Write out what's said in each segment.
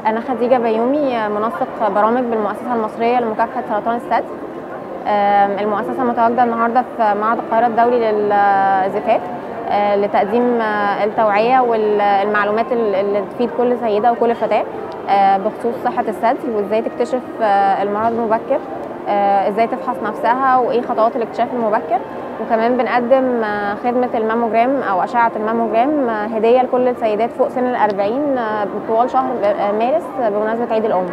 أنا خديجة بيومي منسق برامج بالمؤسسة المصرية لمكافحة سرطان الثدي آم، المؤسسة متواجدة النهاردة في معرض القاهرة الدولي للزفاف آه، لتقديم آه، التوعية والمعلومات اللي تفيد كل سيدة وكل فتاة آه، بخصوص صحة الثدي وازاي تكتشف آه، المرض المبكر آه، ازاي تفحص نفسها وايه خطوات الاكتشاف المبكر وكمان بنقدم آه، خدمة الماموجرام أو أشعة الماموجرام آه، هدية لكل السيدات فوق سن الأربعين آه، طوال شهر آه، مارس آه، بمناسبة عيد الأم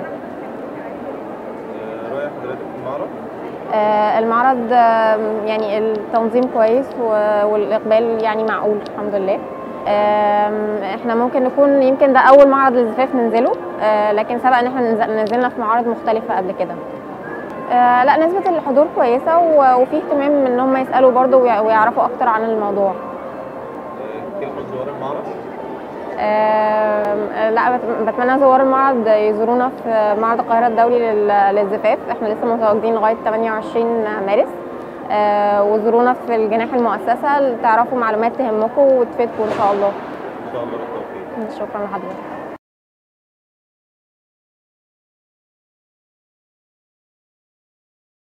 آه، رأي حضرتك في المعرض آه، المعرض آه، يعني التنظيم كويس و- والإقبال يعني معقول الحمد لله آم، احنا ممكن نكون يمكن ده أول معرض للزفاف ننزله آه، لكن سبق إن احنا ننزل- نزلنا في معارض مختلفة قبل كده آه، لا نسبة الحضور كويسة و- وفي اهتمام إن هم يسألوا برضه ويع- ويعرفوا أكتر عن الموضوع آه، كلمة زوار المعرض آم، لا بت- بتمنى زوار المعرض يزورونا في معرض القاهرة الدولي لل- للزفاف احنا لسه متواجدين لغاية 28 مارس آه، وزورونا في الجناح المؤسسة تعرفوا معلومات تهمكم وتفيدكم ان شاء الله إن شاء الله بالتوفيق شكرا لحضرتك